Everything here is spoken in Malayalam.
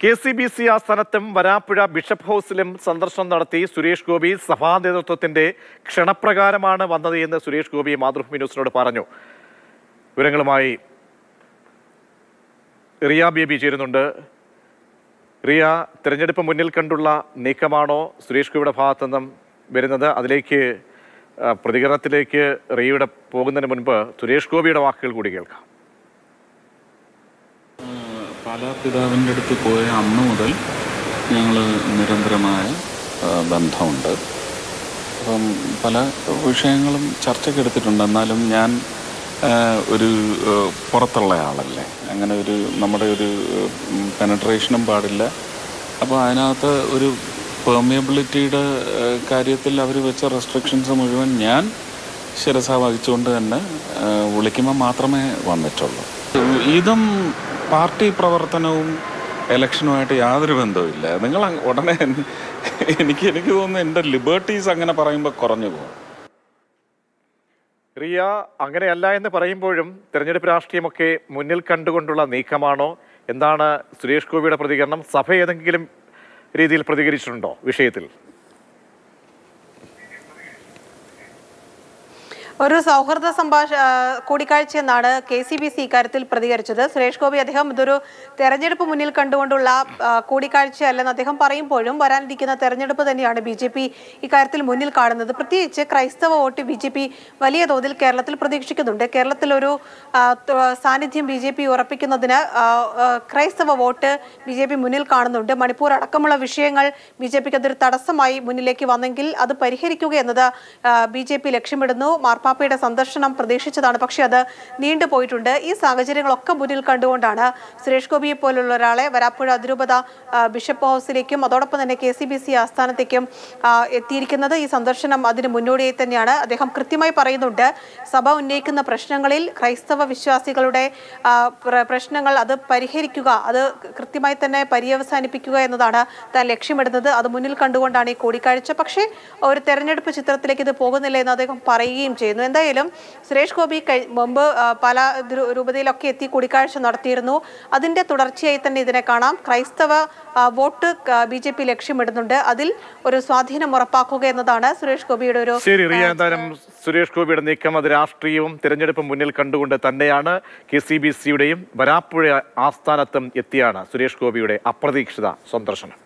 കെ സി ബി സി ആസ്ഥാനത്തും വരാപ്പുഴ ബിഷപ്പ് ഹൗസിലും സന്ദർശനം നടത്തി സുരേഷ് ഗോപി സഭാ നേതൃത്വത്തിന്റെ ക്ഷണപ്രകാരമാണ് വന്നത് എന്ന് സുരേഷ് ഗോപി മാതൃഭൂമി ന്യൂസിനോട് പറഞ്ഞു വിവരങ്ങളുമായി റിയ ബേബി ചേരുന്നുണ്ട് റിയ തിരഞ്ഞെടുപ്പ് മുന്നിൽ കണ്ടുള്ള നീക്കമാണോ സുരേഷ് ഗോപിയുടെ ഭാഗത്തു നിന്നും വരുന്നത് അതിലേക്ക് ആ, പ്രതികരണത്തിലേക്ക് റിയയുടെ പോകുന്നതിന് മുൻപ് സുരേഷ് ഗോപിയുടെ വാക്കുകൾ കൂടി കേൾക്കാം പാലാ പിതാവിൻ്റെ അടുത്ത് പോയ അന്ന് മുതൽ ഞങ്ങൾ നിരന്തരമായ ആ, ബന്ധമുണ്ട് അപ്പം പല വിഷയങ്ങളും ചർച്ചയ്ക്കെടുത്തിട്ടുണ്ട് എന്നാലും ഞാൻ ആ, ഒരു ആ, പുറത്തുള്ള ആളല്ലേ അങ്ങനെ ഒരു നമ്മുടെ ഒരു പെനട്രേഷനും പാടില്ല അപ്പോൾ അതിനകത്ത് ഒരു പെർമിയബിലിറ്റിയുടെ കാര്യത്തിൽ അവർ വെച്ച റെസ്ട്രിക്ഷൻസ് മുഴുവൻ ഞാൻ ശിരസ വഹിച്ചുകൊണ്ട് തന്നെ ആ, വിളിക്കുമ്പോൾ മാത്രമേ വന്നിട്ടുള്ളൂ ഇതും പാർട്ടി പ്രവർത്തനവും ഇലക്ഷനുമായിട്ട് യാതൊരു ബന്ധവുമില്ല നിങ്ങൾ അങ്ങ് ഉടനെ എൻ- എനിക്ക് എനിക്ക് തോന്നുന്നു എൻ്റെ ലിബർട്ടീസ് അങ്ങനെ പറയുമ്പോൾ കുറഞ്ഞു പോകും റിയ അങ്ങനെയല്ല എന്ന് പറയുമ്പോഴും തെരഞ്ഞെടുപ്പ് രാഷ്ട്രീയമൊക്കെ മുന്നിൽ കണ്ടുകൊണ്ടുള്ള നീക്കമാണോ എന്താണ് സുരേഷ് ഗോപിയുടെ പ്രതികരണം സഭ ഏതെങ്കിലും രീതിയിൽ പ്രതികരിച്ചിട്ടുണ്ടോ വിഷയത്തിൽ ഒരു സൗഹൃദ സംഭാഷ ആ, കൂടിക്കാഴ്ച എന്നാണ് കെ സി ബി സി ഇക്കാര്യത്തിൽ പ്രതികരിച്ചത് സുരേഷ് ഗോപി അദ്ദേഹം ഇതൊരു തെരഞ്ഞെടുപ്പ് മുന്നിൽ കണ്ടുകൊണ്ടുള്ള ആ, കൂടിക്കാഴ്ചയല്ലെന്ന് അദ്ദേഹം പറയുമ്പോഴും വരാനിരിക്കുന്ന തെരഞ്ഞെടുപ്പ് തന്നെയാണ് ബി ജെ പി ഇക്കാര്യത്തിൽ മുന്നിൽ കാണുന്നത് പ്രത്യേകിച്ച് ക്രൈസ്തവ വോട്ട് ബി ജെ പി വലിയ തോതിൽ കേരളത്തിൽ പ്രതീക്ഷിക്കുന്നുണ്ട് കേരളത്തിൽ ഒരു ആ, ത- സാന്നിധ്യം ബി ജെ പി ഉറപ്പിക്കുന്നതിന് ആ, ആ, ക്രൈസ്തവ വോട്ട് ബി ജെ പി മുന്നിൽ കാണുന്നുണ്ട് മണിപ്പൂർ അടക്കമുള്ള വിഷയങ്ങൾ ബി ജെ പിക്ക് അതൊരു തടസ്സമായി മുന്നിലേക്ക് വന്നെങ്കിൽ അത് പരിഹരിക്കുക എന്നത് ബി ജെ പി ലക്ഷ്യമിടുന്നു മാർപ്പാപ്പയുടെ സന്ദർശനം പ്രതീക്ഷിച്ചതാണ് പക്ഷേ അത് നീണ്ടുപോയിട്ടുണ്ട് ഈ സാഹചര്യങ്ങളൊക്കെ മുന്നിൽ കണ്ടുകൊണ്ടാണ് സുരേഷ് ഗോപിയെ പോലുള്ള ഒരാളെ വരാപ്പുഴ അതിരൂപത ആ, ബിഷപ്പ് ഹൗസിലേക്കും അതോടൊപ്പം തന്നെ കെ സി ബി സി ആസ്ഥാനത്തേക്കും ആ, എത്തിയിരിക്കുന്നത് ഈ സന്ദർശനം അതിന് മുന്നോടിയായി തന്നെയാണ് അദ്ദേഹം കൃത്യമായി പറയുന്നുണ്ട് സഭ ഉന്നയിക്കുന്ന പ്രശ്നങ്ങളിൽ ക്രൈസ്തവ വിശ്വാസികളുടെ ആ, പ്ര- പ്രശ്നങ്ങൾ അത് പരിഹരിക്കുക അത് കൃത്യമായി തന്നെ പര്യവസാനിപ്പിക്കുക എന്നതാണ് താൻ ലക്ഷ്യമിടുന്നത് അത് മുന്നിൽ കണ്ടുകൊണ്ടാണ് ഈ കൂടിക്കാഴ്ച പക്ഷേ ഒരു തെരഞ്ഞെടുപ്പ് ചിത്രത്തിലേക്ക് ഇത് പോകുന്നില്ല എന്ന് അദ്ദേഹം പറയുകയും ചെയ്യുന്നു എന്തായാലും സുരേഷ് ഗോപി കഴി- മുമ്പ് ആ, പല ദ്രു- രൂപതയിലൊക്കെ എത്തി കൂടിക്കാഴ്ച നടത്തിയിരുന്നു അതിന്റെ തുടർച്ചയായി തന്നെ ഇതിനെ കാണാം ക്രൈസ്തവ ആ, വോട്ട് ബി ജെ പി ലക്ഷ്യമിടുന്നുണ്ട് അതിൽ ഒരു സ്വാധീനം ഉറപ്പാക്കുക എന്നതാണ് സുരേഷ് ഗോപിയുടെ ഒരു ശരി റിയ എന്തായാലും സുരേഷ് ഗോപിയുടെ നീക്കം അത് രാഷ്ട്രീയവും തിരഞ്ഞെടുപ്പ് മുന്നിൽ കണ്ടുകൊണ്ട് തന്നെയാണ് കെ സി ബി സിയുടെയും വരാപ്പുഴ ആസ്ഥാനത്തും എത്തിയാണ് സുരേഷ് ഗോപിയുടെ അപ്രതീക്ഷിത സന്ദർശനം